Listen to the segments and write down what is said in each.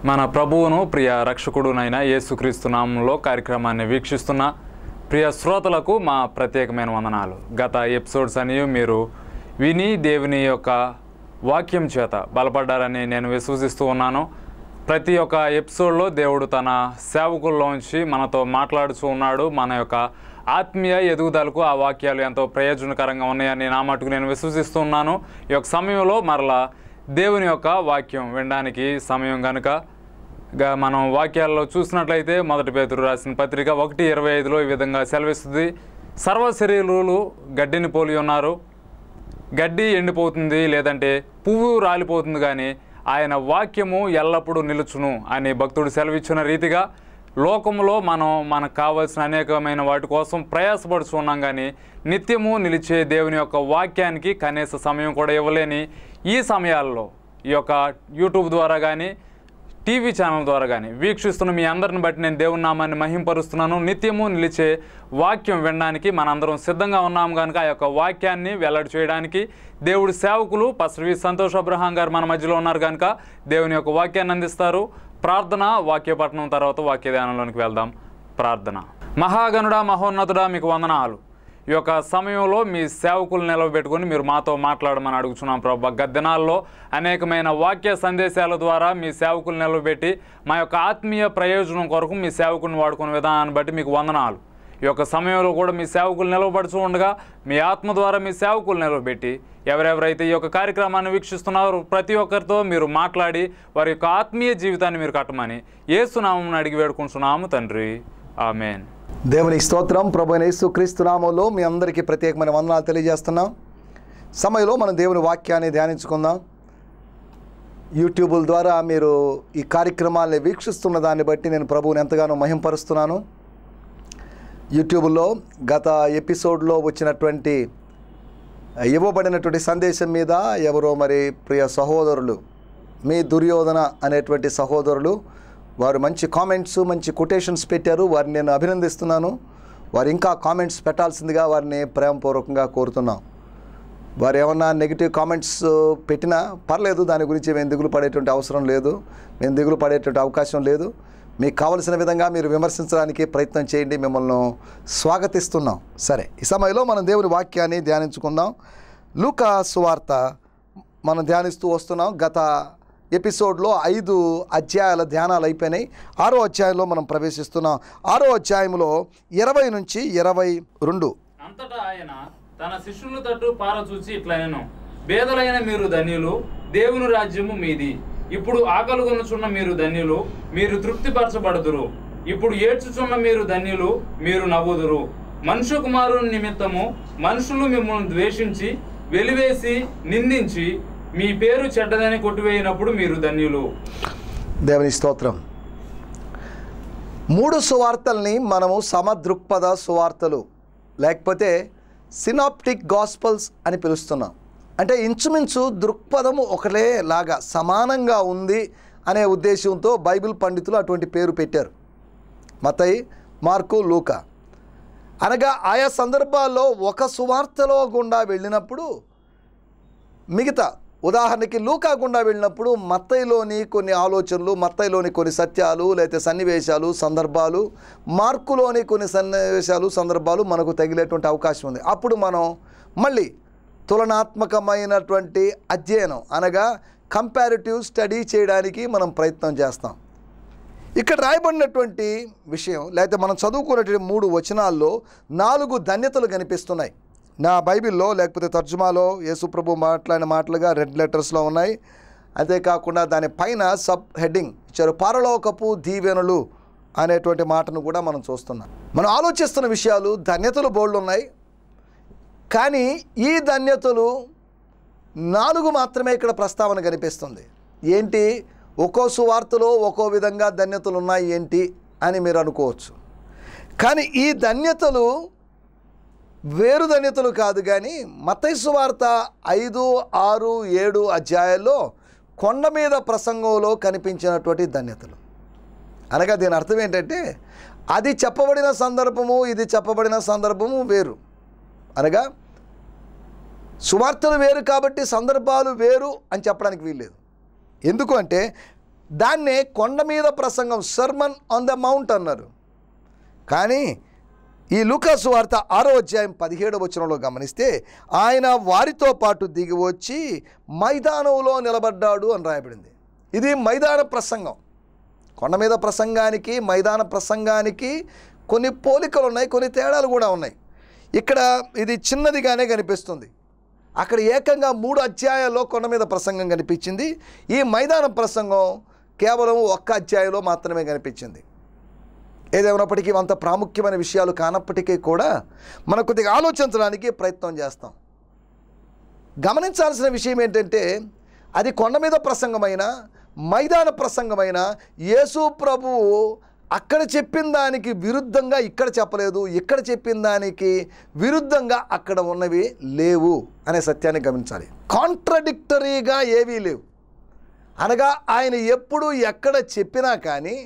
మన ప్రభువును ప్రియ రక్షకుడునైన యేసుక్రీస్తు నామంలో కార్యక్రమాన్ని వీక్షిస్తున్న ప్రియ శ్రోతలకు మా ప్రత్యేకమైన వందనాలు గత ఎపిసోడ్స్ అని మీరు విని దేవుని యొక్క వాక్యం చేత బలపడ్డారని నేను విశ్వసిస్తూ ఉన్నాను ప్రతి ఒక్క ఎపిసోడ్లో దేవుడు తన సేవకుల్లోంచి మనతో మాట్లాడుతూ ఉన్నాడు మన యొక్క ఆత్మీయ ఎదుగుదలకు ఆ వాక్యాలు ఎంతో ప్రయోజనకరంగా ఉన్నాయని నా మటుకు నేను విశ్వసిస్తూ ఉన్నాను ఈ యొక్క సమయంలో మరలా దేవుని యొక్క వాక్యం వినడానికి సమయం కనుక గా మనం వాక్యాల్లో చూసినట్లయితే మొదటి పేతురు రాసిన పత్రిక ఒకటి ఇరవై ఐదులో ఈ విధంగా సెలవిస్తుంది సర్వ శరీరులు గడ్డిని పోలి ఉన్నారు గడ్డి ఎండిపోతుంది లేదంటే పువ్వు రాలిపోతుంది కానీ ఆయన వాక్యము ఎల్లప్పుడూ నిలుచును అని భక్తుడు సెలవిచ్చిన రీతిగా లోకంలో మనం మనకు కావాల్సిన అనేకమైన వాటి కోసం ప్రయాసపడుచు ఉన్నాం కానీ నిత్యము నిలిచే దేవుని యొక్క వాక్యానికి కనీస సమయం కూడా ఇవ్వలేని ఈ సమయాల్లో ఈ యొక్క యూట్యూబ్ ద్వారా కానీ టీవీ ఛానల్ ద్వారా కానీ వీక్షిస్తున్న మీ అందరిని బట్టి నేను దేవుని నామాన్ని మహింపరుస్తున్నాను నిత్యము నిలిచే వాక్యం వినడానికి మనందరం సిద్ధంగా ఉన్నాం కనుక ఆ యొక్క వాక్యాన్ని వెల్లడి చేయడానికి దేవుడి సేవకులు పసరి సంతోష్ అబ్రహాం గారు మన మధ్యలో ఉన్నారు కనుక దేవుని యొక్క వాక్యాన్ని అందిస్తారు ప్రార్థన వాక్యపట్నం తర్వాత వాక్య ధ్యానంలోనికి వెళ్దాం ప్రార్థన మహాగణుడా మహోన్నతుడా మీకు వందనాలు ఈ యొక్క సమయంలో మీ సేవకులు నిలవబెట్టుకొని మీరు మాతో మాట్లాడమని అడుగుతున్నాం ప్రభా గద్దెనాల్లో అనేకమైన వాక్య సందేశాల ద్వారా మీ సేవకులు నిలవబెట్టి మా యొక్క ఆత్మీయ ప్రయోజనం కొరకు మీ సేవకుని వాడుకునే విధానాన్ని బట్టి మీకు వందనాలు ఈ యొక్క సమయంలో కూడా మీ సేవకులు నిలవబడుతూ ఉండగా మీ ఆత్మ ద్వారా మీ సేవకులు నిలవబెట్టి ఎవరెవరైతే ఈ యొక్క కార్యక్రమాన్ని వీక్షిస్తున్నారో ప్రతి ఒక్కరితో మీరు మాట్లాడి వారి యొక్క ఆత్మీయ జీవితాన్ని మీరు కట్టమని ఏసునామం అడిగి వేడుకుంటున్నాము తండ్రి ఆమెన్ దేవుని స్తోత్రం ప్రభు యేసు క్రీస్తు నామంలో మీ అందరికీ ప్రత్యేకమైన వందనాలు తెలియజేస్తున్నాం సమయంలో మనం దేవుని వాక్యాన్ని ధ్యానించుకుందాం యూట్యూబుల ద్వారా మీరు ఈ కార్యక్రమాల్ని వీక్షిస్తున్న దాన్ని బట్టి నేను ప్రభువుని ఎంతగానో మహింపరుస్తున్నాను యూట్యూబ్లో గత ఎపిసోడ్లో వచ్చినటువంటి ఇవ్వబడినటువంటి సందేశం మీద ఎవరో మరి ప్రియ సహోదరులు మీ దుర్యోధన అనేటువంటి సహోదరులు వారు మంచి కామెంట్స్ మంచి కొటేషన్స్ పెట్టారు వారిని నేను అభినందిస్తున్నాను వారు ఇంకా కామెంట్స్ పెట్టాల్సిందిగా వారిని ప్రేమపూర్వకంగా కోరుతున్నాం వారు ఏమన్నా నెగిటివ్ కామెంట్స్ పెట్టినా పర్లేదు దాని గురించి మేము దిగులు పడేటువంటి అవసరం లేదు మేము దిగులు పడేటువంటి అవకాశం లేదు మీకు కావలసిన విధంగా మీరు విమర్శించడానికి ప్రయత్నం చేయండి మిమ్మల్ని స్వాగతిస్తున్నాం సరే ఈ సమయంలో మనం దేవుని వాక్యాన్ని ధ్యానించుకుందాం లూకా సువార్త మనం ధ్యానిస్తూ వస్తున్నాం గత ఎపిసోడ్లో ఐదు అధ్యాయాల ధ్యానాలు అయిపోయినాయి ఆరో అధ్యాయంలో మనం ప్రవేశిస్తున్నాం ఆరో అధ్యాయంలో ఇరవై నుంచి ఇరవై రెండు అంతటా ఆయన తన శిష్యుల తట్టు పారచూచి ఇట్లా నేను పేదలైన మీరు ధన్యులు దేవుని రాజ్యము మీది ఇప్పుడు ఆకలుగొనుచున్న మీరు ధన్యులు మీరు తృప్తిపరచబడుదురు ఇప్పుడు ఏడ్చుచున్న మీరు ధన్యులు మీరు నవ్వుదురు మనుష్య కుమారుని నిమిత్తము మనుషులు మిమ్మల్ని ద్వేషించి వెలివేసి నిందించి మీ పేరు చెడ్డదని కొట్టివేయినప్పుడు మీరు ధన్యులు దేవుని స్తోత్రం మూడు సువార్తల్ని మనము సమదృక్పథ సువార్తలు లేకపోతే సినాప్టిక్ గాస్పల్స్ అని పిలుస్తున్నాం అంటే ఇంచుమించు దృక్పథము ఒకటే లాగా సమానంగా ఉంది అనే ఉద్దేశంతో బైబిల్ పండితులు అటువంటి పేరు పెట్టారు మతయి మార్కు లూకా అనగా ఆయా సందర్భాల్లో ఒక సువార్తలో గుండా వెళ్ళినప్పుడు మిగతా ఉదాహరణకి లూకా గుండా వెళ్ళినప్పుడు మత్తయిలోని కొన్ని ఆలోచనలు మత్తయిలోని కొన్ని సత్యాలు లేకపోతే సన్నివేశాలు సందర్భాలు మార్కులోని కొన్ని సన్నివేశాలు సందర్భాలు మనకు తగిలేటువంటి అవకాశం ఉంది అప్పుడు మనం మళ్ళీ తులనాత్మకమైనటువంటి అధ్యయనం అనగా కంపారిటివ్ స్టడీ చేయడానికి మనం ప్రయత్నం చేస్తాం ఇక్కడ రాయబడినటువంటి విషయం లేకపోతే మనం చదువుకున్నటువంటి మూడు వచనాల్లో నాలుగు ధన్యతలు కనిపిస్తున్నాయి నా బైబిల్లో లేకపోతే తర్జుమాలో యేసుప్రభు మాట్లాడిన మాటలుగా రెడ్ లెటర్స్లో ఉన్నాయి అంతేకాకుండా దాని పైన సబ్ హెడ్డింగ్ ఇచ్చారు పరలోకపు దీవెనలు అనేటువంటి మాటను కూడా మనం చూస్తున్నాం మనం ఆలోచిస్తున్న విషయాలు ధన్యతలు బోల్డ్ ఉన్నాయి కానీ ఈ ధన్యతలు నాలుగు మాత్రమే ఇక్కడ ప్రస్తావన కనిపిస్తుంది ఏంటి ఒక్కో సువార్తలో ఒక్కో విధంగా ధన్యతలు ఉన్నాయి ఏంటి అని మీరు అనుకోవచ్చు కానీ ఈ ధన్యతలు వేరు ధన్యతలు కాదు కానీ మతై సువార్త ఐదు ఆరు ఏడు అధ్యాయాల్లో కొండ మీద ప్రసంగంలో కనిపించినటువంటి ధన్యతలు అనగా దీని అర్థం ఏంటంటే అది చెప్పబడిన సందర్భము ఇది చెప్పబడిన సందర్భము వేరు అనగా సువార్తలు వేరు కాబట్టి సందర్భాలు వేరు అని చెప్పడానికి వీల్లేదు ఎందుకు అంటే దాన్నే కొండ మీద ప్రసంగం సర్మన్ ఆన్ ద మౌంట్ అన్నారు కానీ ఈ లూకాసు వార్త ఆరో అధ్యాయం పదిహేడవ వచనంలో గమనిస్తే ఆయన వారితో పాటు దిగి వచ్చి మైదానంలో నిలబడ్డాడు అని రాయబడింది ఇది మైదాన ప్రసంగం కొండ మీద ప్రసంగానికి మైదాన ప్రసంగానికి కొన్ని పోలికలు ఉన్నాయి కొన్ని తేడాలు కూడా ఉన్నాయి ఇక్కడ ఇది చిన్నదిగానే కనిపిస్తుంది అక్కడ ఏకంగా మూడు అధ్యాయాల్లో కొండ మీద ప్రసంగం కనిపించింది ఈ మైదాన ప్రసంగం కేవలం ఒక్క అధ్యాయంలో మాత్రమే కనిపించింది ఏదేమైనప్పటికీ అంత ప్రాముఖ్యమైన విషయాలు కానప్పటికీ కూడా మనం కొద్దిగా ఆలోచించడానికి ప్రయత్నం చేస్తాం గమనించాల్సిన విషయం ఏంటంటే అది కొండ మీద ప్రసంగమైన మైదాన ప్రసంగమైన యేసు ప్రభువు అక్కడ చెప్పిన దానికి విరుద్ధంగా ఇక్కడ చెప్పలేదు ఇక్కడ చెప్పిన దానికి విరుద్ధంగా అక్కడ ఉన్నవి లేవు అనే సత్యాన్ని గమనించాలి కాంట్రడిక్టరీగా ఏవీ లేవు అనగా ఆయన ఎప్పుడు ఎక్కడ చెప్పినా కానీ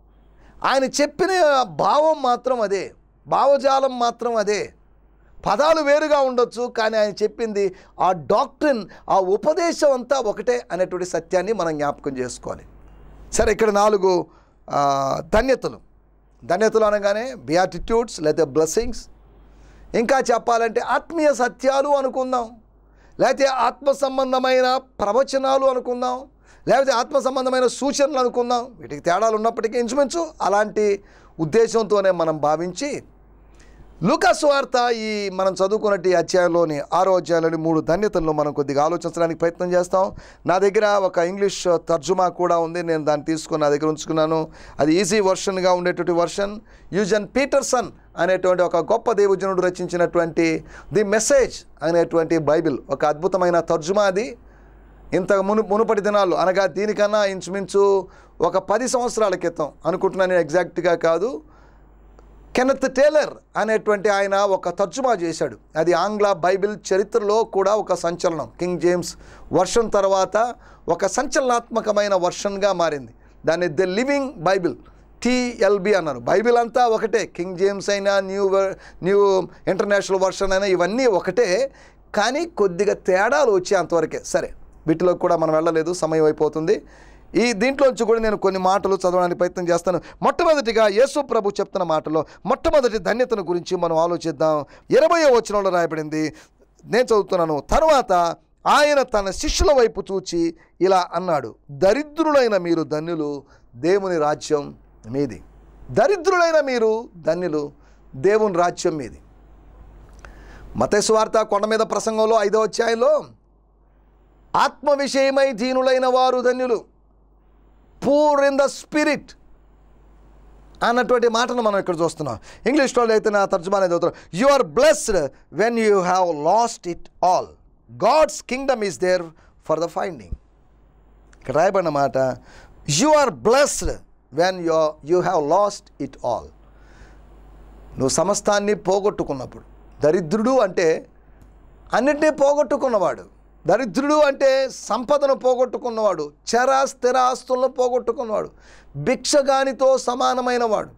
ఆయన చెప్పిన భావం మాత్రం అదే భావజాలం మాత్రం అదే పదాలు వేరుగా ఉండొచ్చు కానీ ఆయన చెప్పింది ఆ డాక్ట్రిన్ ఆ ఉపదేశం అంతా ఒకటే అనేటువంటి సత్యాన్ని మనం జ్ఞాపకం చేసుకోవాలి సరే ఇక్కడ నాలుగు ఆ, ధన్యతలు ధన్యతలు అనగానే బియాటిట్యూడ్స్ లేదా బ్లెస్సింగ్స్ ఇంకా చెప్పాలంటే ఆత్మీయ సత్యాలు అనుకుందాం లేకపోతే ఆత్మ సంబంధమైన ప్రవచనాలు అనుకుందాం లేకపోతే ఆత్మ సంబంధమైన సూచనలు అనుకుందాం వీటికి తేడాలు ఉన్నప్పటికీ ఇంచుమించు అలాంటి ఉద్దేశంతోనే మనం భావించి లూకాసు వార్త ఈ మనం చదువుకున్నట్టు ఈ అధ్యాయంలోని ఆరో అధ్యాయంలోని మూడు ధన్యతలను మనం కొద్దిగా ఆలోచించడానికి ప్రయత్నం చేస్తాం నా దగ్గర ఒక ఇంగ్లీష్ తర్జుమా కూడా ఉంది నేను దాన్ని తీసుకుని నా దగ్గర ఉంచుకున్నాను అది ఈజీ వర్షన్గా ఉండేటువంటి వర్షన్ యూజన్ పీటర్సన్ అనేటువంటి ఒక గొప్ప దేవజనుడు రచించినటువంటి ది మెసేజ్ అనేటువంటి బైబిల్ ఒక అద్భుతమైన తర్జుమా అది ఇంత మును మునుపటి దినాలు అనగా దీనికన్నా ఇంచుమించు ఒక పది సంవత్సరాల క్రితం అనుకుంటున్నాను నేను ఎగ్జాక్ట్గా కాదు కెనత్ టేలర్ అనేటువంటి ఆయన ఒక తర్జుమా చేశాడు అది ఆంగ్ల బైబిల్ చరిత్రలో కూడా ఒక సంచలనం కింగ్ జేమ్స్ వర్షన్ తర్వాత ఒక సంచలనాత్మకమైన వర్షన్గా మారింది దాన్ని ద లివింగ్ బైబిల్ టిఎల్బి అన్నారు బైబిల్ అంతా ఒకటే కింగ్ జేమ్స్ అయినా న్యూ వర్- న్యూ ఇంటర్నేషనల్ వర్షన్ అయినా ఇవన్నీ ఒకటే కానీ కొద్దిగా తేడాలు వచ్చాయి అంతవరకే సరే వీటిలో కూడా మనం వెళ్ళలేదు సమయం అయిపోతుంది ఈ దీంట్లోంచి కూడా నేను కొన్ని మాటలు చదవడానికి ప్రయత్నం చేస్తాను మొట్టమొదటిగా యేసు ప్రభు చెప్తున్న మాటలో మొట్టమొదటి ధన్యతను గురించి మనం ఆలోచిద్దాం ఇరవయో వచనంలో రాయబడింది నేను చదువుతున్నాను తర్వాత ఆయన తన శిష్యుల వైపు చూచి ఇలా అన్నాడు దరిద్రులైన మీరు ధన్యులు దేవుని రాజ్యం మీది దరిద్రులైన మీరు ధన్యులు దేవుని రాజ్యం మీది మతేశ్వార్త కొండ మీద ప్రసంగంలో ఐదో అధ్యాయంలో ఆత్మ విషయమై దీనులైన వారు ధన్యులు పూర్ ఇన్ ద స్పిరిట్ అన్నటువంటి మాటను మనం ఇక్కడ చూస్తున్నాం ఇంగ్లీష్లో అయితే నా తర్జుమా అనేది చదువుతున్నాం you are blessed when you have lost it all God's kingdom is there for the finding ఇక్కడ రాయబడిన మాట you are blessed when you you have lost it all నువ్వు సమస్తాన్ని పోగొట్టుకున్నప్పుడు దరిద్రుడు అంటే అన్నింటినీ పోగొట్టుకున్నవాడు దరిద్రుడు అంటే సంపదను పోగొట్టుకున్నవాడు చర స్థిర ఆస్తులను పోగొట్టుకున్నవాడు భిక్షగానితో సమానమైన వాడు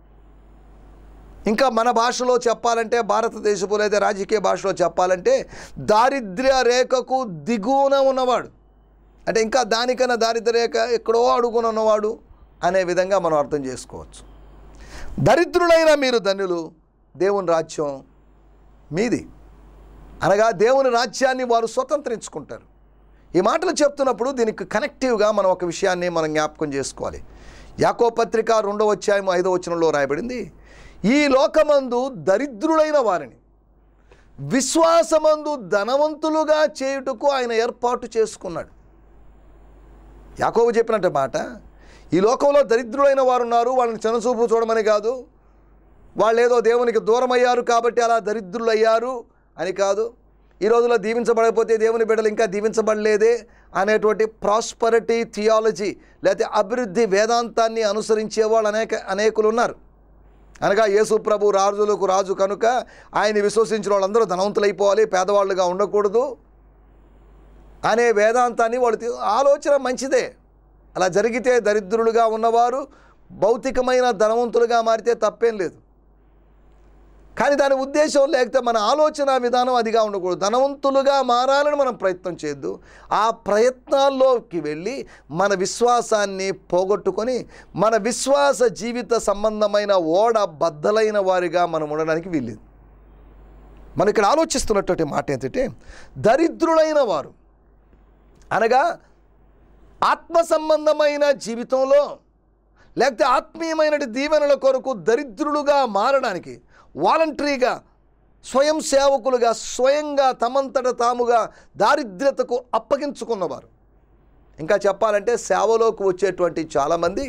ఇంకా మన భాషలో చెప్పాలంటే భారతదేశపు లేదా రాజకీయ భాషలో చెప్పాలంటే దారిద్ర్య రేఖకు దిగువన ఉన్నవాడు అంటే ఇంకా దానికన్నా దారిద్ర్య రేఖ ఎక్కడో అడుగున ఉన్నవాడు అనే విధంగా మనం అర్థం చేసుకోవచ్చు దరిద్రులైన మీరు ధన్యులు దేవుని రాజ్యం మీది అనగా దేవుని రాజ్యాన్ని వారు స్వతంత్రించుకుంటారు ఈ మాటలు చెప్తున్నప్పుడు దీనికి కనెక్టివ్గా మనం ఒక విషయాన్ని మనం జ్ఞాపకం చేసుకోవాలి యాకో పత్రిక రెండవ అధ్యాయం ఐదవ వచనంలో రాయబడింది ఈ లోకమందు దరిద్రులైన వారిని విశ్వాసమందు ధనవంతులుగా చేయుటకు ఆయన ఏర్పాటు చేసుకున్నాడు యాకోబు చెప్పినట్టు మాట ఈ లోకంలో దరిద్రులైన వారు ఉన్నారు వాళ్ళని చనచూపు చూడమని కాదు వాళ్ళు ఏదో దేవునికి దూరం అయ్యారు కాబట్టి అలా దరిద్రులు అయ్యారు అని కాదు ఈ రోజుల్లో దీవించబడకపోతే దేవుని బిడ్డలు ఇంకా దీవించబడలేదే అనేటువంటి ప్రాస్పరిటీ థియాలజీ లేకపోతే అభివృద్ధి వేదాంతాన్ని అనుసరించే వాళ్ళు అనేక అనేకులు ఉన్నారు అనగా యేసు ప్రభు రాజులకు రాజు కనుక ఆయన విశ్వసించిన వాళ్ళందరూ ధనవంతులైపోవాలి పేదవాళ్ళుగా ఉండకూడదు అనే వేదాంతాన్ని వాళ్ళు తీ- ఆలోచన మంచిదే అలా జరిగితే దరిద్రులుగా ఉన్నవారు భౌతికమైన ధనవంతులుగా మారితే తప్పేం లేదు కానీ దాని ఉద్దేశం లేకపోతే మన ఆలోచన విధానం అదిగా ఉండకూడదు ధనవంతులుగా మారాలని మనం ప్రయత్నం చేయొద్దు ఆ ప్రయత్నాల్లోకి వెళ్ళి మన విశ్వాసాన్ని పోగొట్టుకొని మన విశ్వాస జీవిత సంబంధమైన ఓడ బద్దలైన వారిగా మనం ఉండడానికి వీల్లేదు మనం ఇక్కడ ఆలోచిస్తున్నటువంటి మాట ఏంటంటే దరిద్రులైన వారు అనగా ఆత్మ సంబంధమైన జీవితంలో లేకపోతే ఆత్మీయమైన దీవెనల కొరకు దరిద్రులుగా మారడానికి వాలంటరీగా స్వయం సేవకులుగా స్వయంగా తమంతట తాముగా దారిద్ర్యతకు అప్పగించుకున్నవారు ఇంకా చెప్పాలంటే సేవలోకి వచ్చేటువంటి చాలామంది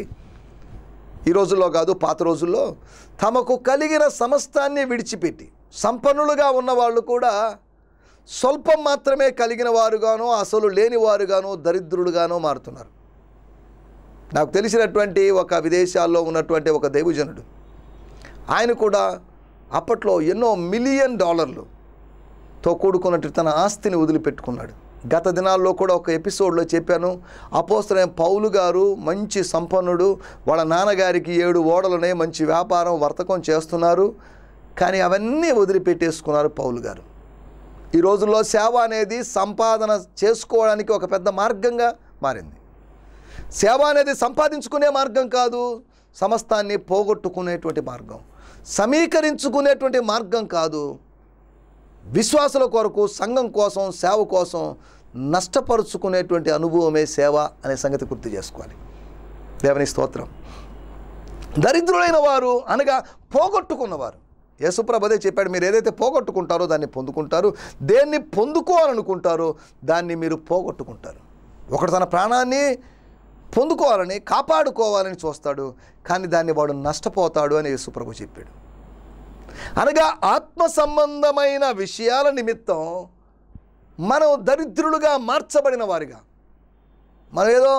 ఈ రోజుల్లో కాదు పాత రోజుల్లో తమకు కలిగిన సమస్తాన్ని విడిచిపెట్టి సంపన్నులుగా ఉన్నవాళ్ళు కూడా స్వల్పం మాత్రమే కలిగిన వారుగానో అసలు లేని వారుగానో దరిద్రులుగానో మారుతున్నారు నాకు తెలిసినటువంటి ఒక విదేశాల్లో ఉన్నటువంటి ఒక దైవజనుడు ఆయన కూడా అప్పట్లో ఎన్నో మిలియన్ డాలర్లుతో కూడుకున్నట్టు తన ఆస్తిని వదిలిపెట్టుకున్నాడు గత దినాల్లో కూడా ఒక ఎపిసోడ్లో చెప్పాను అపోస్తలైన పౌలు గారు మంచి సంపన్నుడు వాళ్ళ నాన్నగారికి ఏడు ఓడలునే మంచి వ్యాపారం వర్తకం చేస్తున్నారు కానీ అవన్నీ వదిలిపెట్టేసుకున్నారు పౌలు గారు ఈ రోజుల్లో సేవ అనేది సంపాదన చేసుకోవడానికి ఒక పెద్ద మార్గంగా మారింది సేవ అనేది సంపాదించుకునే మార్గం కాదు సమస్తాన్ని పోగొట్టుకునేటువంటి మార్గం సమీకరించుకునేటువంటి మార్గం కాదు విశ్వాసుల కొరకు సంఘం కోసం సేవ కోసం నష్టపరుచుకునేటువంటి అనుభవమే సేవ అనే సంగతి గుర్తు చేసుకోవాలి దేవుని స్తోత్రం దరిద్రులైన వారు అనగా పోగొట్టుకున్నవారు యేసుప్రభు అదే చెప్పాడు మీరు ఏదైతే పోగొట్టుకుంటారో దాన్ని పొందుకుంటారు దేన్ని పొందుకోవాలనుకుంటారో దాన్ని మీరు పోగొట్టుకుంటారు ఒకడు తన ప్రాణాన్ని పొందుకోవాలని కాపాడుకోవాలని చూస్తాడు కానీ దాన్ని వాడు నష్టపోతాడు అని యేసుప్రభు చెప్పాడు అనగా ఆత్మ సంబంధమైన విషయాల నిమిత్తం మనం దరిద్రులుగా మార్చబడిన వారిగా మనం ఏదో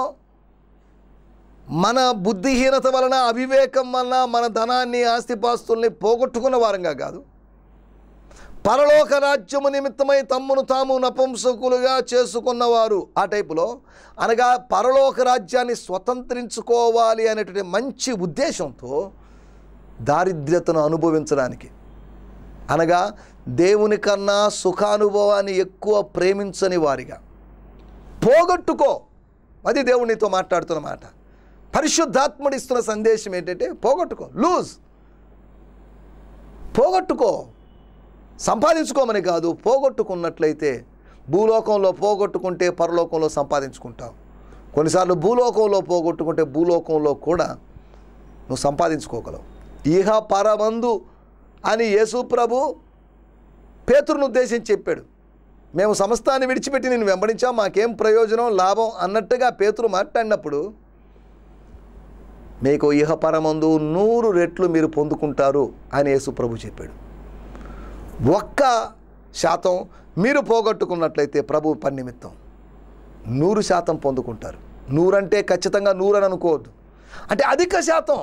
మన బుద్ధిహీనత వలన అవివేకం వలన మన ధనాన్ని ఆస్తిపాస్తుల్ని పోగొట్టుకున్న వారంగా కాదు పరలోక రాజ్యము నిమిత్తమై తమ్మును తాము నపుంసకులుగా చేసుకున్నవారు ఆ టైపులో అనగా పరలోక రాజ్యాన్ని స్వతంత్రించుకోవాలి అనేటువంటి మంచి ఉద్దేశంతో దారిద్ర్యతను అనుభవించడానికి అనగా దేవుని కన్నా సుఖానుభవాన్ని ఎక్కువ ప్రేమించని వారిగా పోగొట్టుకో అది దేవునితో మాట్లాడుతున్న మాట పరిశుద్ధాత్ముడు ఇస్తున్న సందేశం ఏంటంటే పోగొట్టుకో లూజ్ పోగొట్టుకో సంపాదించుకోమని కాదు పోగొట్టుకున్నట్లయితే భూలోకంలో పోగొట్టుకుంటే పరలోకంలో సంపాదించుకుంటావు కొన్నిసార్లు భూలోకంలో పోగొట్టుకుంటే భూలోకంలో కూడా నువ్వు సంపాదించుకోగలవు ఈహ పరమందు అని యేసు ప్రభు పేతురును ఉద్దేశించి చెప్పాడు మేము సమస్తాన్ని విడిచిపెట్టి నేను వెంబడించాం మాకేం ప్రయోజనం లాభం అన్నట్టుగా పేతురు మాట్లాడినప్పుడు మీకు ఇహ పరమందు నూరు రెట్లు మీరు పొందుకుంటారు అని యేసు ప్రభు చెప్పాడు ఒక్క శాతం మీరు పోగొట్టుకున్నట్లయితే ప్రభు పని నిమిత్తం నూరు శాతం పొందుకుంటారు నూరంటే ఖచ్చితంగా నూరు అని అనుకోవద్దు అంటే అధిక శాతం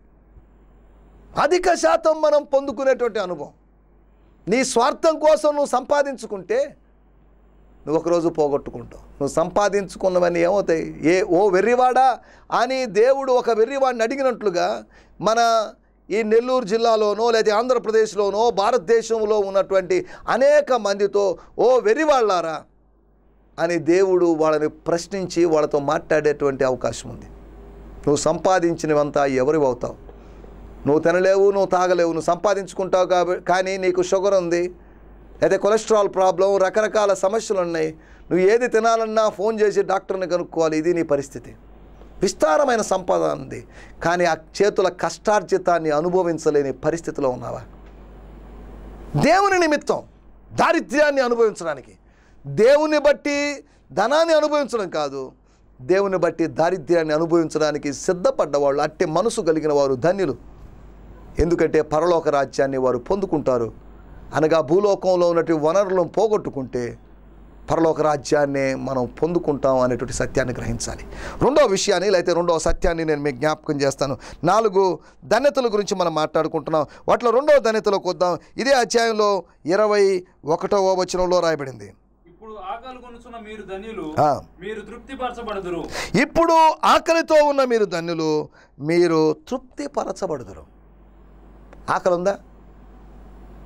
అధిక శాతం మనం పొందుకునేటువంటి అనుభవం నీ స్వార్థం కోసం నువ్వు సంపాదించుకుంటే నువ్వు ఒకరోజు పోగొట్టుకుంటావు నువ్వు సంపాదించుకున్నవన్నీ ఏమవుతాయి ఏ ఓ వెర్రివాడా అని దేవుడు ఒక వెర్రివాడిని అడిగినట్లుగా మన ఈ నెల్లూరు జిల్లాలోనో లేదా ఆంధ్రప్రదేశ్లోనో భారతదేశంలో ఉన్నటువంటి అనేక మందితో ఓ వెర్రివాళ్ళారా అని దేవుడు వాళ్ళని ప్రశ్నించి వాళ్ళతో మాట్లాడేటువంటి అవకాశం ఉంది నువ్వు సంపాదించినవంతా ఎవరివి అవుతావు నువ్వు తినలేవు నువ్వు తాగలేవు నువ్వు సంపాదించుకుంటావు కాబట్టి కానీ నీకు షుగర్ ఉంది లేదా కొలెస్ట్రాల్ ప్రాబ్లం రకరకాల సమస్యలు ఉన్నాయి నువ్వు ఏది తినాలన్నా ఫోన్ చేసి డాక్టర్ని కనుక్కోవాలి ఇది నీ పరిస్థితి విస్తారమైన సంపద ఉంది కానీ ఆ చేతుల కష్టార్జితాన్ని అనుభవించలేని పరిస్థితిలో ఉన్నావా దేవుని నిమిత్తం దారిద్ర్యాన్ని అనుభవించడానికి దేవుని బట్టి ధనాన్ని అనుభవించడం కాదు దేవుని బట్టి దారిద్ర్యాన్ని అనుభవించడానికి సిద్ధపడ్డవాళ్ళు అట్టి మనసు కలిగిన వారు ధన్యులు ఎందుకంటే పరలోక రాజ్యాన్ని వారు పొందుకుంటారు అనగా భూలోకంలో ఉన్నటువంటి వనరులను పోగొట్టుకుంటే పరలోక రాజ్యాన్ని మనం పొందుకుంటాం అనేటువంటి సత్యాన్ని గ్రహించాలి రెండో విషయాన్ని లేకపోతే రెండో సత్యాన్ని నేను మీకు జ్ఞాపకం చేస్తాను నాలుగు ధన్యతల గురించి మనం మాట్లాడుకుంటున్నాం వాటిలో రెండో ధన్యతలోకి వద్దాం ఇదే అధ్యాయంలో ఇరవై ఒకటవ వచనంలో రాయబడింది ఇప్పుడు ఆకలి కొనుచున్న మీరు ధన్యులు ఆ. మీరు తృప్తిపరచబడదురు ఇప్పుడు ఆకలితో ఉన్న మీరు ధన్యులు మీరు తృప్తిపరచబడుదురు ఆకలి ఉందా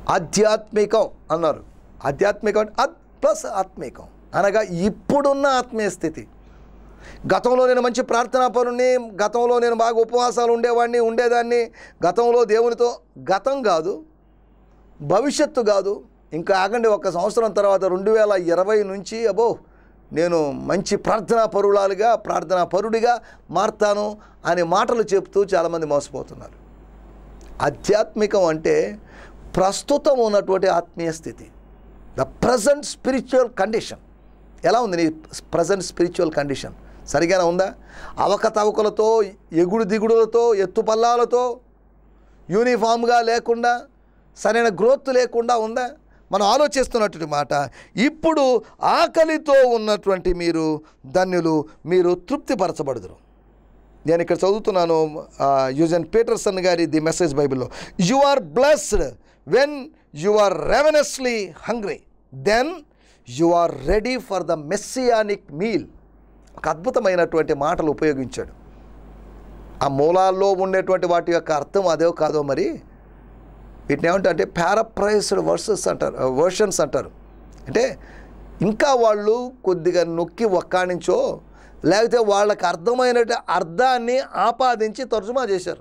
ఆధ్యాత్మికం అన్నారు ఆధ్యాత్మికం అంటే అద్ ప్లస్ ఆత్మికం అనగా ఇప్పుడున్న ఆత్మీయ స్థితి గతంలో నేను మంచి ప్రార్థనా పరుణ్ణి గతంలో నేను బాగా ఉపవాసాలు ఉండేవాడిని ఉండేదాన్ని గతంలో దేవునితో గతం కాదు భవిష్యత్తు కాదు ఇంకా ఆగండి ఒక సంవత్సరం తర్వాత రెండు వేల ఇరవై నుంచి అబో నేను మంచి ప్రార్థనా పరులాలుగా ప్రార్థనా పరుడిగా మారుతాను అనే మాటలు చెప్తూ చాలామంది మోసపోతున్నారు ఆధ్యాత్మికం అంటే ప్రస్తుతం ఉన్నటువంటి ఆత్మీయ స్థితి ద ప్రజెంట్ స్పిరిచువల్ కండిషన్ ఎలా ఉంది నీ ప్రజెంట్ స్పిరిచువల్ కండిషన్ సరిగానే ఉందా అవకతవకలతో ఎగుడు దిగుడులతో ఎత్తుపల్లాలతో యూనిఫామ్గా లేకుండా సరైన గ్రోత్ లేకుండా ఉందా మనం ఆలోచిస్తున్నటువంటి మాట ఇప్పుడు ఆకలితో ఉన్నటువంటి మీరు ధన్యులు మీరు తృప్తిపరచబడుదురు నేను ఇక్కడ చదువుతున్నాను యూజన్ పీటర్సన్ గారి ది మెసేజ్ బైబిల్లో you are blessed when you are ravenously hungry then you are ready for the messianic meal ఒక అద్భుతమైనటువంటి మాటలు ఉపయోగించాడు ఆ మూలాల్లో ఉండేటువంటి వాటి యొక్క అర్థం అదే కాదో మరి వీటిని ఏమంటారు అంటే పారప్రైజ్డ్ వర్సెస్ అంటారు వర్షన్స్ అంటారు అంటే ఇంకా వాళ్ళు కొద్దిగా నొక్కి ఒక్కానించో లేకపోతే వాళ్ళకి అర్థమైన అర్థాన్ని ఆపాదించి తర్జుమా చేశారు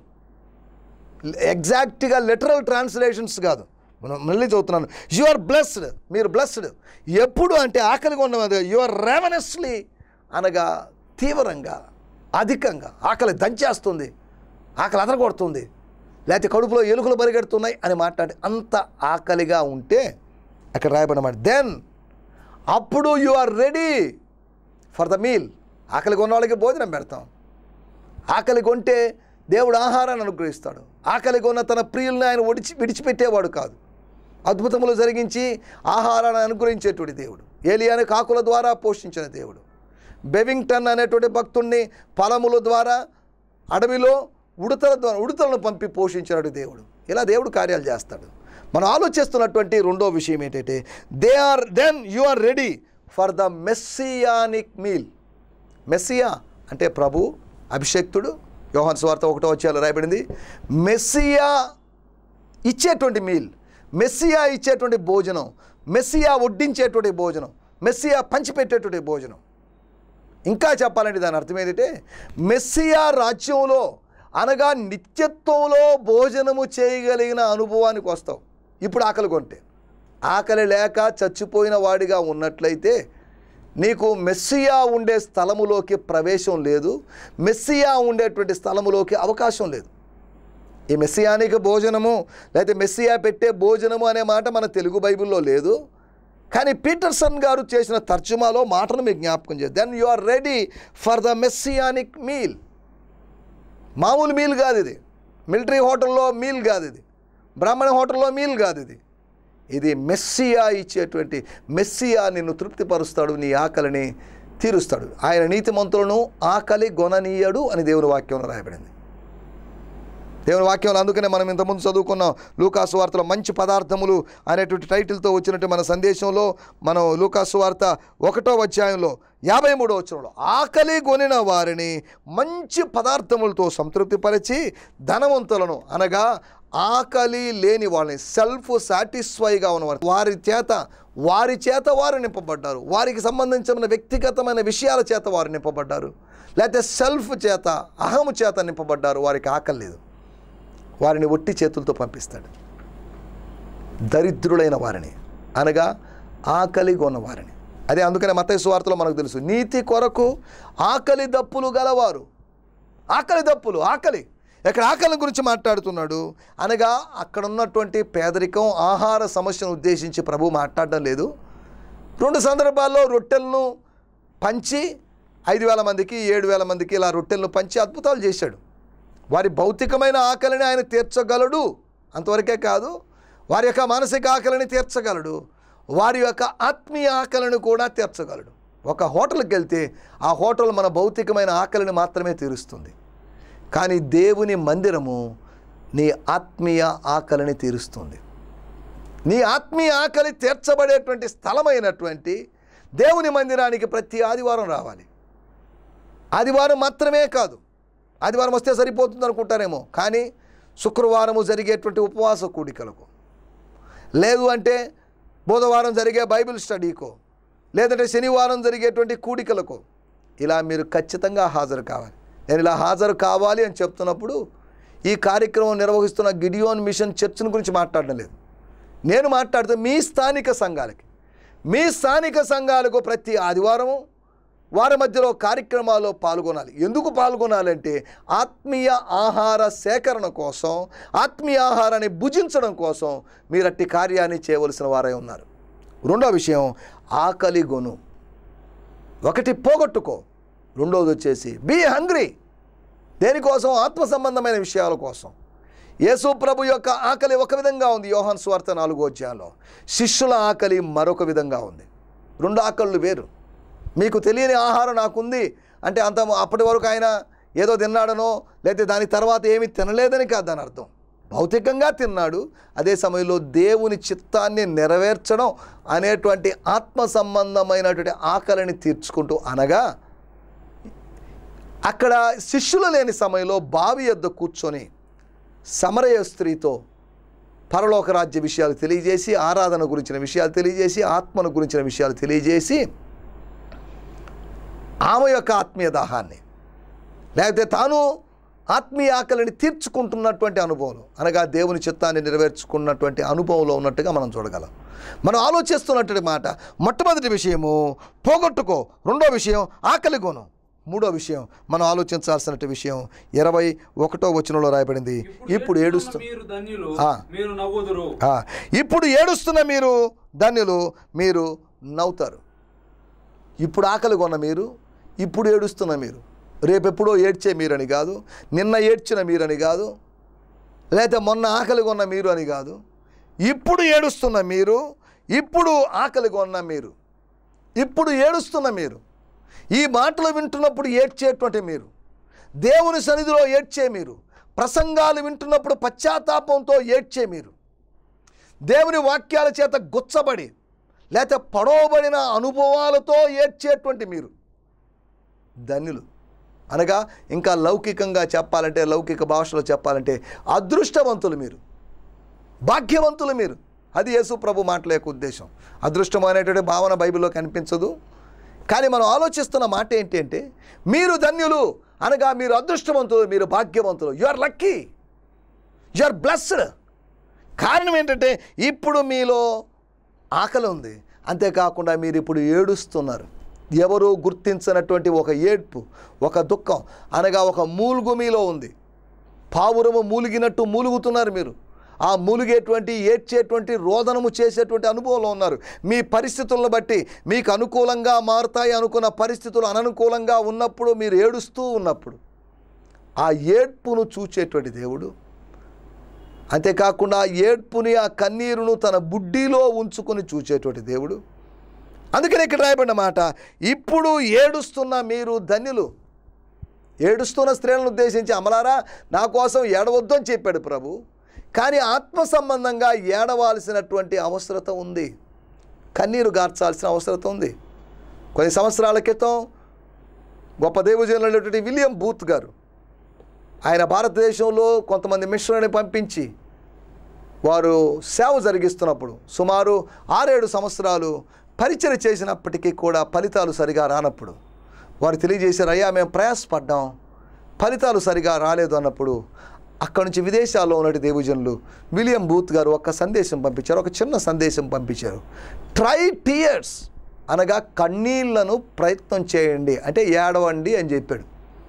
ఎగ్జాక్ట్గా లిటరల్ ట్రాన్స్లేషన్స్ కాదు మనం మళ్ళీ చదువుతున్నాను యు ఆర్ బ్లెస్డ్ మీరు బ్లెస్డ్ ఎప్పుడు అంటే ఆకలిగా ఉన్నది యు ఆర్ రెవనెస్లీ అనగా తీవ్రంగా అధికంగా ఆకలి దంచేస్తుంది ఆకలి అదరగొడుతుంది లేకపోతే కడుపులో ఎలుకలు పరిగెడుతున్నాయి అని మాట్లాడి అంత ఆకలిగా ఉంటే అక్కడ రాయబడినమాట దెన్ అప్పుడు you are ready for the meal ఆకలి కొన్న వాళ్ళకి భోజనం పెడతాం ఆకలి కొంటే దేవుడు ఆహారాన్ని అనుగ్రహిస్తాడు ఆకలి కొన్న తన ప్రియుల్ని ఆయన ఒడిచి విడిచిపెట్టేవాడు కాదు అద్భుతములు జరిగించి ఆహారాన్ని అనుగ్రహించేటువంటి దేవుడు ఏలియాని కాకుల ద్వారా పోషించిన దేవుడు బెవింగ్టన్ అనేటువంటి భక్తుణ్ణి ఫలముల ద్వారా అడవిలో ఉడతల ద్వారా ఉడతలను పంపి పోషించినటువంటి దేవుడు ఇలా దేవుడు కార్యాలు చేస్తాడు మనం ఆలోచిస్తున్నటువంటి రెండో విషయం ఏంటంటే they are then you are ready for the messianic meal messiah అంటే ప్రభు అభిషేక్తుడు యోహాన్ స్వార్థ ఒకటో వచ్చేయాలో రాయబడింది మెస్సియా ఇచ్చేటువంటి మీల్ మెస్సియా ఇచ్చేటువంటి భోజనం మెస్సియా వడ్డించేటువంటి భోజనం మెస్సియా పంచిపెట్టేటువంటి భోజనం ఇంకా చెప్పాలంటే దాని అర్థం ఏంటంటే మెస్సియా రాజ్యంలో అనగా నిత్యత్వంలో భోజనము చేయగలిగిన అనుభవానికి వస్తావు ఇప్పుడు ఆకలి కొంటే ఆకలి లేక చచ్చిపోయిన వాడిగా ఉన్నట్లయితే నీకు మెస్సియా ఉండే స్థలములోకి ప్రవేశం లేదు మెస్సియా ఉండేటువంటి స్థలములోకి అవకాశం లేదు ఈ మెస్సియానిక భోజనము లేకపోతే మెస్సియా పెట్టే భోజనము అనే మాట మన తెలుగు బైబిల్లో లేదు కానీ పీటర్సన్ గారు చేసిన తర్జుమాలో మాటను మీకు జ్ఞాపకం చేయాలి then you are ready for the messianic meal మామూలు మీల్ కాదు ఇది మిలిటరీ హోటల్లో మీల్ కాదు ఇది బ్రాహ్మణ హోటల్లో మీల్ కాదు ఇది ఇది మెస్సియా ఇచ్చేటువంటి మెస్సియా నిన్ను తృప్తిపరుస్తాడు నీ ఆకలిని తీరుస్తాడు ఆయన నీతిమంతులను ఆకలి గొననీయడు అని దేవుని వాక్యంలో రాయబడింది దేవుని వాక్యంలో అందుకనే మనం ఇంతకుముందు చదువుకున్నాం లూకాసు వార్తలో మంచి పదార్థములు అనేటువంటి టైటిల్తో వచ్చినట్టు మన సందేశంలో మనం లూకాసు వార్త ఒకటో అధ్యాయంలో యాభై మూడో వచ్చరంలో ఆకలి కొనిన వారిని మంచి పదార్థములతో సంతృప్తిపరిచి ధనవంతులను అనగా ఆకలి లేని వాళ్ళని సెల్ఫ్ సాటిస్ఫైగా ఉన్నవారు వారి చేత వారి చేత వారు నింపబడ్డారు వారికి సంబంధించిన వ్యక్తిగతమైన విషయాల చేత వారు నింపబడ్డారు లేకపోతే సెల్ఫ్ చేత అహము చేత నింపబడ్డారు వారికి ఆకలి లేదు వారిని ఒట్టి చేతులతో పంపిస్తాడు దరిద్రులైన వారిని అనగా ఆకలి కొన్న వారిని అదే అందుకనే మత సువార్తలో మనకు తెలుసు నీతి కొరకు ఆకలి దప్పులు గలవారు ఆకలి దప్పులు ఆకలి ఇక్కడ ఆకలి గురించి మాట్లాడుతున్నాడు అనగా అక్కడ ఉన్నటువంటి పేదరికం ఆహార సమస్యను ఉద్దేశించి ప్రభు మాట్లాడడం లేదు రెండు సందర్భాల్లో రొట్టెలను పంచి ఐదు వేల మందికి ఏడు వేల మందికి ఇలా రొట్టెలను పంచి అద్భుతాలు చేశాడు వారి భౌతికమైన ఆకలిని ఆయన తీర్చగలడు అంతవరకే కాదు వారి యొక్క మానసిక ఆకలిని తీర్చగలడు వారి యొక్క ఆత్మీయ ఆకలిని కూడా తీర్చగలడు ఒక హోటల్కి వెళ్తే ఆ హోటల్ మన భౌతికమైన ఆకలిని మాత్రమే తీరుస్తుంది కానీ దేవుని మందిరము నీ ఆత్మీయ ఆకలిని తీరుస్తుంది నీ ఆత్మీయ ఆకలి తీర్చబడేటువంటి స్థలమైనటువంటి దేవుని మందిరానికి ప్రతి ఆదివారం రావాలి ఆదివారం మాత్రమే కాదు ఆదివారం వస్తే సరిపోతుంది అనుకుంటారేమో కానీ శుక్రవారము జరిగేటువంటి ఉపవాస కూడికలకు లేదు అంటే బుధవారం జరిగే బైబిల్ స్టడీకో లేదంటే శనివారం జరిగేటువంటి కూడికలకు ఇలా మీరు ఖచ్చితంగా హాజరు కావాలి నేను ఇలా హాజరు కావాలి అని చెప్తున్నప్పుడు ఈ కార్యక్రమం నిర్వహిస్తున్న గిడియోన్ మిషన్ చర్చ్ను గురించి మాట్లాడడం లేదు నేను మాట్లాడుతూ మీ స్థానిక సంఘాలకి మీ స్థానిక సంఘాలకు ప్రతి ఆదివారము వారి మధ్యలో కార్యక్రమాల్లో పాల్గొనాలి ఎందుకు పాల్గొనాలంటే ఆత్మీయ ఆహార సేకరణ కోసం ఆత్మీయ ఆహారాన్ని భుజించడం కోసం మీరు అట్టి కార్యాన్ని చేయవలసిన వారై ఉన్నారు రెండో విషయం ఆకలి గొను ఒకటి పోగొట్టుకో రెండోది వచ్చేసి బీ హంగ్రీ దేనికోసం ఆత్మ సంబంధమైన విషయాల కోసం యేసు ప్రభు యొక్క ఆకలి ఒక విధంగా ఉంది యోహాన్ స్వార్థ నాలుగో అధ్యాయంలో శిష్యుల ఆకలి మరొక విధంగా ఉంది రెండు ఆకళ్ళు వేరు మీకు తెలియని ఆహారం నాకుంది అంటే అంత అప్పటి వరకు ఆయన ఏదో తిన్నాడనో లేకపోతే దాని తర్వాత ఏమీ తినలేదని కాదు దాని అర్థం భౌతికంగా తిన్నాడు అదే సమయంలో దేవుని చిత్తాన్ని నెరవేర్చడం అనేటువంటి ఆత్మ సంబంధమైనటువంటి ఆకలిని తీర్చుకుంటూ అనగా అక్కడ శిష్యులు లేని సమయంలో బావి యొద్ద కూర్చొని సమరయ స్త్రీతో పరలోక రాజ్య విషయాలు తెలియజేసి ఆరాధన గురించిన విషయాలు తెలియజేసి ఆత్మను గురించిన విషయాలు తెలియజేసి ఆమె యొక్క ఆత్మీయ దాహాన్ని లేకపోతే తాను ఆత్మీయ ఆకలిని తీర్చుకుంటున్నటువంటి అనుభవం అనగా దేవుని చిత్తాన్ని నెరవేర్చుకున్నటువంటి అనుభవంలో ఉన్నట్టుగా మనం చూడగలం మనం ఆలోచిస్తున్నటువంటి మాట మొట్టమొదటి విషయము పోగొట్టుకో రెండో విషయం ఆకలి గుణం మూడో విషయం మనం ఆలోచించాల్సిన విషయం ఇరవై ఒకటో వచనంలో రాయబడింది ఇప్పుడు ఏడుస్తూ మీరు ధన్యులు ఆ. మీరు నవ్వుదురు ఆ, ఇప్పుడు ఏడుస్తున్న మీరు ధన్యులు మీరు నవ్వుతారు ఇప్పుడు ఆకలి కొన్న మీరు ఇప్పుడు ఏడుస్తున్న మీరు రేపెప్పుడో ఏడ్చే మీరని కాదు నిన్న ఏడ్చిన మీరని కాదు లేకపోతే మొన్న ఆకలి కొన్న మీరు అని కాదు ఇప్పుడు ఏడుస్తున్న మీరు ఇప్పుడు ఆకలి కొన్న మీరు ఇప్పుడు ఏడుస్తున్న మీరు ఈ మాటలు వింటున్నప్పుడు ఏడ్చేటువంటి మీరు దేవుని సన్నిధిలో ఏడ్చే మీరు ప్రసంగాలు వింటున్నప్పుడు పశ్చాత్తాపంతో ఏడ్చే మీరు దేవుని వాక్యాల చేత గుచ్చబడి లేకపోతే పడవబడిన అనుభవాలతో ఏడ్చేటువంటి మీరు ధన్యులు అనగా ఇంకా లౌకికంగా చెప్పాలంటే లౌకిక భాషలో చెప్పాలంటే అదృష్టవంతులు మీరు భాగ్యవంతులు మీరు అది యేసు ప్రభు మాటల యొక్క ఉద్దేశం అదృష్టం అనేటువంటి భావన బైబిల్లో కనిపించదు కానీ మనం ఆలోచిస్తున్న మాట ఏంటి అంటే మీరు ధన్యులు అనగా మీరు అదృష్టవంతులు మీరు భాగ్యవంతులు you are lucky you are blessed కారణం ఏంటంటే ఇప్పుడు మీలో ఆకలి ఉంది అంతేకాకుండా మీరు ఇప్పుడు ఏడుస్తున్నారు ఎవరు గుర్తించినటువంటి ఒక ఏడ్పు ఒక దుఃఖం అనగా ఒక మూలుగు మీలో ఉంది పావురము మూలిగినట్టు మూలుగుతున్నారు మీరు ఆ మూలిగేటువంటి ఏడ్చేటువంటి రోదనము చేసేటువంటి అనుభవంలో ఉన్నారు మీ పరిస్థితులను బట్టి మీకు అనుకూలంగా మారుతాయి అనుకున్న పరిస్థితులు అననుకూలంగా ఉన్నప్పుడు మీరు ఏడుస్తూ ఉన్నప్పుడు ఆ ఏడ్పును చూచేటువంటి దేవుడు అంతేకాకుండా ఆ ఏడ్పుని ఆ కన్నీరును తన బుడ్డిలో ఉంచుకొని చూచేటువంటి దేవుడు అందుకని ఇక్కడ రాయబడిన మాట ఇప్పుడు ఏడుస్తున్న మీరు ధన్యులు ఏడుస్తున్న స్త్రీలను ఉద్దేశించి అమలారా నా కోసం ఏడవద్దు అని చెప్పాడు ప్రభు కానీ ఆత్మ సంబంధంగా ఏడవాల్సినటువంటి అవసరత ఉంది కన్నీరు గార్చాల్సిన అవసరత ఉంది కొన్ని సంవత్సరాల క్రితం గొప్ప దేవజనులైనటువంటి విలియం బూత్ గారు ఆయన భారతదేశంలో కొంతమంది మిషనరీని పంపించి వారు సేవ జరిగిస్తున్నప్పుడు సుమారు ఆరేడు సంవత్సరాలు పరిచయం చేసినప్పటికీ కూడా ఫలితాలు సరిగా రానప్పుడు వారు తెలియజేశారు అయ్యా మేము ప్రయాసపడ్డాం ఫలితాలు సరిగా రాలేదు అన్నప్పుడు అక్కడి నుంచి విదేశాల్లో ఉన్నటి దేవజనులు విలియం బూత్ గారు ఒక సందేశం పంపించారు ఒక చిన్న సందేశం పంపించారు ట్రై టీయర్స్ అనగా కన్నీళ్లను ప్రయత్నం చేయండి అంటే ఏడవండి అని చెప్పాడు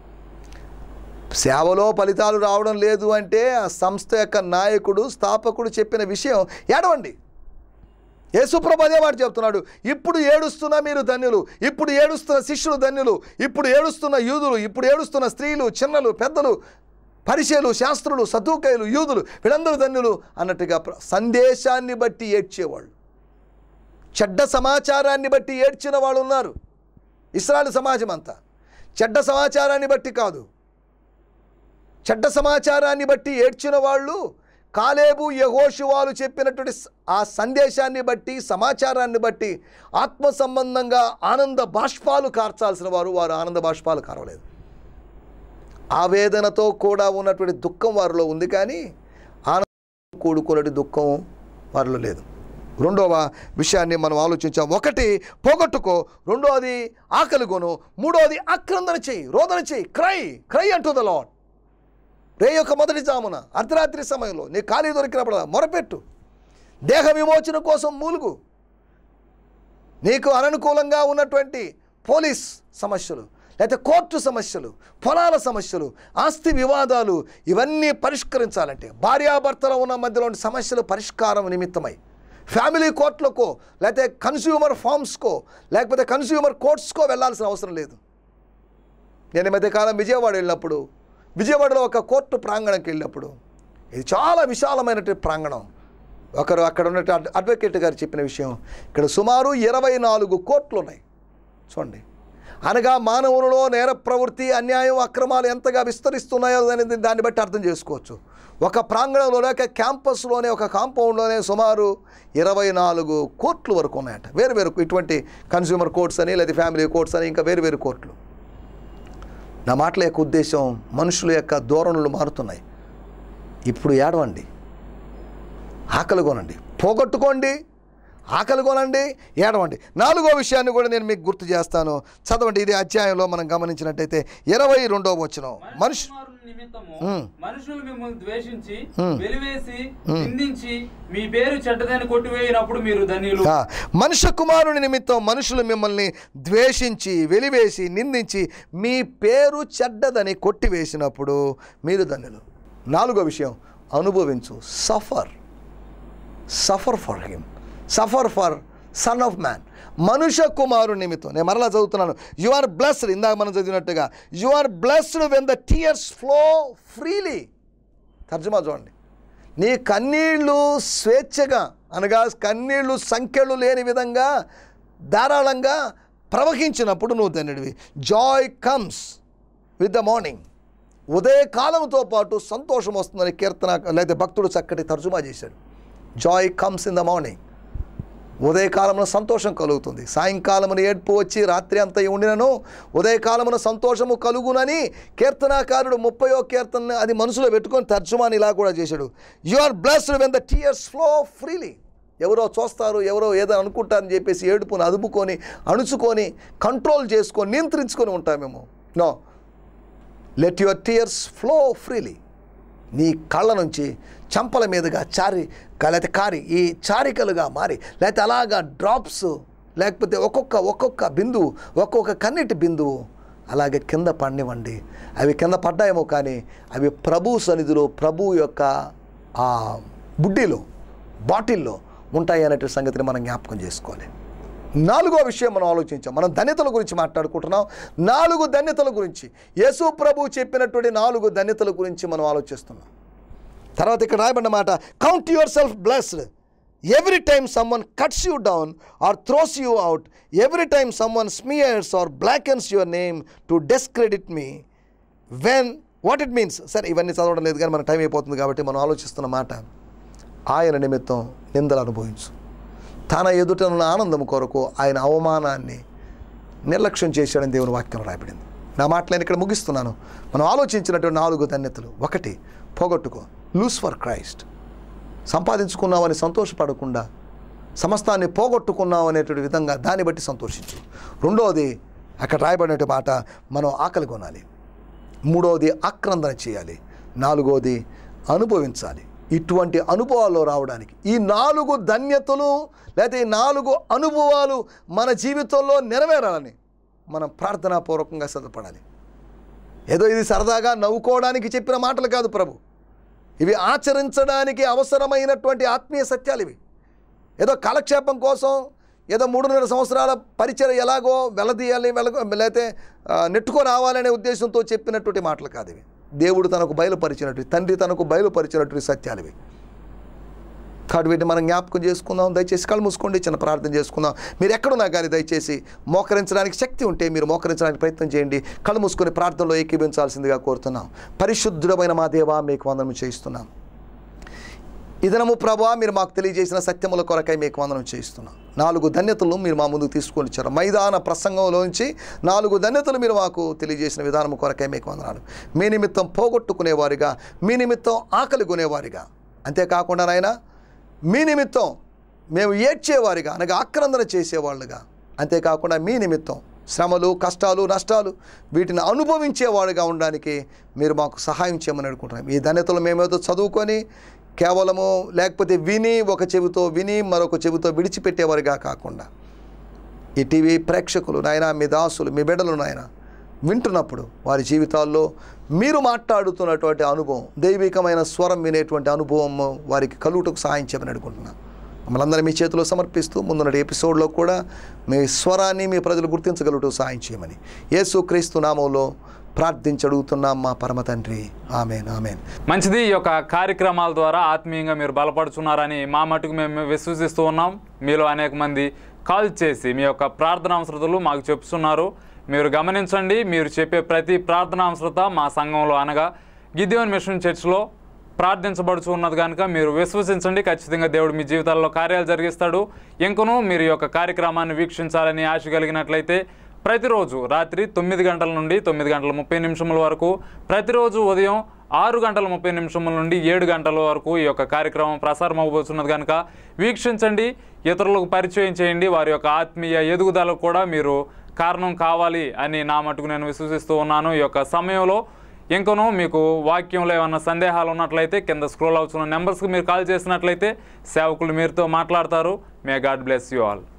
సేవలో ఫలితాలు రావడం లేదు అంటే ఆ సంస్థ యొక్క నాయకుడు స్థాపకుడు చెప్పిన విషయం ఏడవండి యేసుప్రభు అదే మాట చెప్తున్నాడు ఇప్పుడు ఏడుస్తున్న మీరు ధన్యులు ఇప్పుడు ఏడుస్తున్న శిష్యులు ధన్యులు ఇప్పుడు ఏడుస్తున్న యూదులు ఇప్పుడు ఏడుస్తున్న స్త్రీలు చిన్నలు పెద్దలు పరిచయలు శాస్త్రులు సతూకయులు యూదులు వీళ్ళందరూ ధన్యులు అన్నట్టుగా ప్ర- సందేశాన్ని బట్టి ఏడ్చేవాళ్ళు చెడ్డ సమాచారాన్ని బట్టి ఏడ్చిన వాళ్ళు ఉన్నారు ఇస్రాయల్ సమాజం అంతా చెడ్డ సమాచారాన్ని బట్టి కాదు చెడ్డ సమాచారాన్ని బట్టి ఏడ్చిన వాళ్ళు కాలేబు యహోషువాలు చెప్పినటువంటి స- ఆ సందేశాన్ని బట్టి సమాచారాన్ని బట్టి ఆత్మ సంబంధంగా ఆనంద బాష్పాలు కార్చాల్సిన వారు వారు ఆనంద బాష్పాలు కారవలేదు ఆవేదనతో కూడా ఉన్నటువంటి దుఃఖం వారిలో ఉంది కానీ ఆనందం కూడుకున్నటువంటి దుఃఖం వారిలో లేదు రెండవ విషయాన్ని మనం ఆలోచించాం ఒకటి పోగొట్టుకో రెండవది ఆకలి కొను మూడవది ఆక్రందన చెయ్యి రోదన చెయ్యి క్రై క్రై అంటూ ద లాడ్ రే యొక్క మొదటి జామున అర్ధరాత్రి సమయంలో నీ ఖాళీ దొరికినప్పుడు మొరపెట్టు దేహ విమోచన కోసం మూలుగు నీకు అననుకూలంగా ఉన్నటువంటి పోలీస్ సమస్యలు లేకపోతే కోర్టు సమస్యలు పొలాల సమస్యలు ఆస్తి వివాదాలు ఇవన్నీ పరిష్కరించాలంటే భార్యాభర్తల ఉన్న మధ్యలో ఉన్న సమస్యలు పరిష్కారం నిమిత్తమై ఫ్యామిలీ కోర్టులకో లేకపోతే కన్స్యూమర్ ఫార్మ్స్కో లేకపోతే కన్స్యూమర్ కోర్ట్స్కో వెళ్ళాల్సిన అవసరం లేదు నేను ఈ మధ్యకాలం విజయవాడ వెళ్ళినప్పుడు విజయవాడలో ఒక కోర్టు ప్రాంగణంకి వెళ్ళినప్పుడు ఇది చాలా విశాలమైనటువంటి ప్రాంగణం ఒకరు అక్కడ ఉన్న అడ్వకేట్ గారు చెప్పిన విషయం ఇక్కడ సుమారు ఇరవై నాలుగు కోర్టులు ఉన్నాయి చూడండి అనగా మానవులలో నేర ప్రవృత్తి అన్యాయం అక్రమాలు ఎంతగా విస్తరిస్తున్నాయో అనేది దాన్ని బట్టి అర్థం చేసుకోవచ్చు ఒక ప్రాంగణంలోనే ఒక క్యాంపస్లోనే ఒక కాంపౌండ్లోనే సుమారు ఇరవై నాలుగు కోర్టులు వరకు ఉన్నాయట వేరు వేరు ఇటువంటి కన్స్యూమర్ కోర్ట్స్ అని లేదా ఫ్యామిలీ కోర్ట్స్ అని ఇంకా వేరు వేరు కోర్టులు నా మాటల యొక్క ఉద్దేశం మనుషుల యొక్క ధోరణులు మారుతున్నాయి ఇప్పుడు ఏడవండి ఆకలి కొనండి పోగొట్టుకోండి ఆకలి కొనండి ఏడవండి నాలుగో విషయాన్ని కూడా నేను మీకు గుర్తు చేస్తాను చదవండి ఇది అధ్యాయంలో మనం గమనించినట్టయితే ఇరవై రెండవ వచ్చిన మనుషు కుమారుని నిమిత్తము మ్మ్. మనుషులు మిమ్మల్ని ద్వేషించి మ్మ్. వెలివేసి నిందించి మీ పేరు చెడ్డదని కొట్టివేయినప్పుడు మీరు ధన్యులు ఆ, మనుష్య కుమారుని నిమిత్తం మనుషులు మిమ్మల్ని ద్వేషించి వెలివేసి నిందించి మీ పేరు చెడ్డదని కొట్టివేసినప్పుడు మీరు ధన్యులు నాలుగో విషయం అనుభవించు suffer suffer for him suffer for son of man మనుష్య కుమారు నిమిత్తం నేను మరలా చదువుతున్నాను యు ఆర్ బ్లెస్డ్ ఇందాక మనం చదివినట్టుగా you are blessed when the tears flow freely తర్జుమా చూడండి నీ కన్నీళ్ళు స్వేచ్ఛగా అనగా కన్నీళ్ళు సంఖ్యలు లేని విధంగా ధారాళంగా ప్రవహించినప్పుడు నువ్వు ధన్యుడివి joy comes with the morning ఉదయకాలంతో పాటు సంతోషం వస్తుందని కీర్తన లేదా భక్తుడు చక్కటి తర్జుమా చేశాడు joy comes in the morning ఉదయకాలమున సంతోషం కలుగుతుంది సాయంకాలమున ఏడ్పు వచ్చి రాత్రి అంతా ఉండినను ఉదయకాలమున సంతోషము కలుగునని కీర్తనాకారుడు ముప్పయో కీర్తన అది మనసులో పెట్టుకొని తర్జుమాని ఇలా కూడా చేశాడు you are blessed when the tears flow freely ఎవరో చూస్తారు ఎవరో ఏదో అనుకుంటారని చెప్పేసి ఏడుపుని అదుపుకొని అణుచుకొని కంట్రోల్ చేసుకొని నియంత్రించుకొని ఉంటామేమో no let your tears flow freely నీ కళ్ళ నుంచి చంపల మీదుగా చారి లేకపోతే కారి ఈ చారికలుగా మారి లేకపోతే అలాగా డ్రాప్స్ లేకపోతే ఒక్కొక్క ఒక్కొక్క బిందువు ఒక్కొక్క కన్నీటి బిందువు అలాగే కింద పడినివ్వండి అవి కింద పడ్డాయేమో కానీ అవి ప్రభు సన్నిధిలో ప్రభు యొక్క ఆ బుడ్డిలో బాటిల్లో ఉంటాయి అనేటి సంగతిని మనం జ్ఞాపకం చేసుకోవాలి నాలుగో విషయం మనం ఆలోచించాం మనం ధన్యతల గురించి మాట్లాడుకుంటున్నాం నాలుగు ధన్యతల గురించి యేసు ప్రభు చెప్పినటువంటి నాలుగు ధన్యతల గురించి మనం ఆలోచిస్తున్నాం తర్వాత ఇక్కడ రాయబడిన మాట count yourself blessed every time someone cuts you down or throws you out every time someone smears or blackens your name to discredit me when what it means సరే ఇవన్నీ చదవడం లేదు కానీ మన టైం అయిపోతుంది కాబట్టి మనం ఆలోచిస్తున్న మాట ఆయన నిమిత్తం నిందలు అనుభవించు తన ఎదుటనున్న ఆనందం కొరకు ఆయన అవమానాన్ని నిర్లక్ష్యం చేశాడని దేవుని వాక్యం రాయబడింది నా మాట నేను ఇక్కడ ముగిస్తున్నాను మనం ఆలోచించినటువంటి నాలుగు ధన్యతలు ఒకటి పోగొట్టుకో లూస్ ఫర్ క్రైస్ట్ సంపాదించుకున్నావని సంతోషపడకుండా సమస్తాన్ని పోగొట్టుకున్నావు అనేటువంటి విధంగా దాన్ని బట్టి సంతోషించు రెండవది అక్కడ రాయబడినటువంటి మాట మనం ఆకలి కొనాలి మూడవది ఆక్రందన చేయాలి నాలుగవది అనుభవించాలి ఇటువంటి అనుభవాల్లో రావడానికి ఈ నాలుగు ధన్యతలు లేకపోతే ఈ నాలుగు అనుభవాలు మన జీవితంలో నెరవేరాలని మనం ప్రార్థనాపూర్వకంగా సిద్ధపడాలి ఏదో ఇది సరదాగా నవ్వుకోవడానికి చెప్పిన మాటలు కాదు ప్రభు ఇవి ఆచరించడానికి అవసరమైనటువంటి ఆత్మీయ సత్యాలు ఇవి ఏదో కాలక్షేపం కోసం ఏదో మూడున్నర సంవత్సరాల పరిచయం ఎలాగో వెలదీయాలి వెలగ లేకపోతే ఆ, నెట్టుకో రావాలనే ఉద్దేశంతో చెప్పినటువంటి మాటలు కాదు ఇవి దేవుడు తనకు బయలుపరిచినట్టు తండ్రి తనకు బయలుపరిచినటువంటి సత్యాలు ఇవి కాబట్టి వీటిని మనం జ్ఞాపకం చేసుకుందాం దయచేసి కళ్ళు మూసుకోండి చిన్న ప్రార్థన చేసుకుందాం మీరు ఎక్కడున్నా కానీ దయచేసి మోకరించడానికి శక్తి ఉంటే మీరు మోకరించడానికి ప్రయత్నం చేయండి కళ్ళు మూసుకొని ప్రార్థనలో ఏకీభించాల్సిందిగా కోరుతున్నాం పరిశుద్ధుడమైన మా దేవా మీకు వందనం చేయిస్తున్నాం ఇదనము ప్రభా మీరు మాకు తెలియజేసిన సత్యముల కొరకై మీకు వందనం చేయిస్తున్నాం నాలుగు ధన్యతలు మీరు మా ముందుకు తీసుకొని వచ్చారు మైదాన ప్రసంగంలోంచి నాలుగు ధన్యతలు మీరు మాకు తెలియజేసిన విధానం కొరకై మీకు వందనాలు మీ నిమిత్తం పోగొట్టుకునేవారిగా మీ నిమిత్తం ఆకలి కొనేవారిగా అంతేకాకుండా నాయన మీ నిమిత్తం మేము ఏడ్చేవారిగా అనగా ఆక్రందన చేసేవాళ్ళుగా అంతేకాకుండా మీ నిమిత్తం శ్రమలు కష్టాలు నష్టాలు వీటిని అనుభవించేవాడుగా ఉండడానికి మీరు మాకు సహాయం చేయమని అనుకుంటున్నాం ఈ ధన్యతలు మేమేదో చదువుకొని కేవలము లేకపోతే విని ఒక చెవితో విని మరొక చెవితో విడిచిపెట్టేవారిగా కాకుండా ఈ టీవీ ప్రేక్షకులు నాయన మీ దాసులు మీ బిడ్డలు నాయన వింటున్నప్పుడు వారి జీవితాల్లో మీరు మాట్లాడుతున్నటువంటి అనుభవం దైవికమైన స్వరం వినేటువంటి అనుభవం వారికి కలుగుటకు సహాయం చేయమని అడుగుతున్నాను మమ్మల్ని అందరం మీ చేతిలో సమర్పిస్తూ ముందున్న ఎపిసోడ్లో కూడా మీ స్వరాన్ని మీ ప్రజలు గుర్తించగలుగుతూ సహాయం చేయమని యేసు క్రీస్తు నామంలో ప్రార్థించి అడుగుతున్నాం మా పరమ తండ్రి ఆమెన్ ఆమెన్ మంచిది ఈ యొక్క కార్యక్రమాల ద్వారా ఆత్మీయంగా మీరు బలపడుచున్నారని మా మటుకు మేము విశ్వసిస్తూ ఉన్నాం మీలో అనేక మంది కాల్ చేసి మీ యొక్క ప్రార్థన అవసరతలు మాకు చెప్తున్నారు మీరు గమనించండి మీరు చెప్పే ప్రతి ప్రార్థన అవసరత మా సంఘంలో అనగా గిద్యోన్ మిషన్ చర్చ్లో ప్రార్థించబడుచు ఉన్నది కనుక మీరు విశ్వసించండి ఖచ్చితంగా దేవుడు మీ జీవితాల్లో కార్యాలు జరిగిస్తాడు ఇంకనూ మీరు ఈ యొక్క కార్యక్రమాన్ని వీక్షించాలని ఆశ కలిగినట్లయితే ప్రతిరోజు రాత్రి తొమ్మిది గంటల నుండి తొమ్మిది గంటల ముప్పై నిమిషముల వరకు ప్రతిరోజు ఉదయం ఆరు గంటల ముప్పై నిమిషముల నుండి ఏడు గంటల వరకు ఈ యొక్క కార్యక్రమం ప్రసారం అవ్వబోతున్నది కనుక వీక్షించండి ఇతరులకు పరిచయం చేయండి వారి యొక్క ఆత్మీయ ఎదుగుదలకు కూడా మీరు కారణం కావాలి అని నా మటుకు నేను విశ్వసిస్తూ ఉన్నాను ఈ యొక్క సమయంలో ఇంకనూ మీకు వాక్యంలో ఏమైనా సందేహాలు ఉన్నట్లయితే కింద స్క్రోల్ అవుతున్న నెంబర్స్కి మీరు కాల్ చేసినట్లయితే సేవకులు మీరుతో మాట్లాడతారు may God bless you all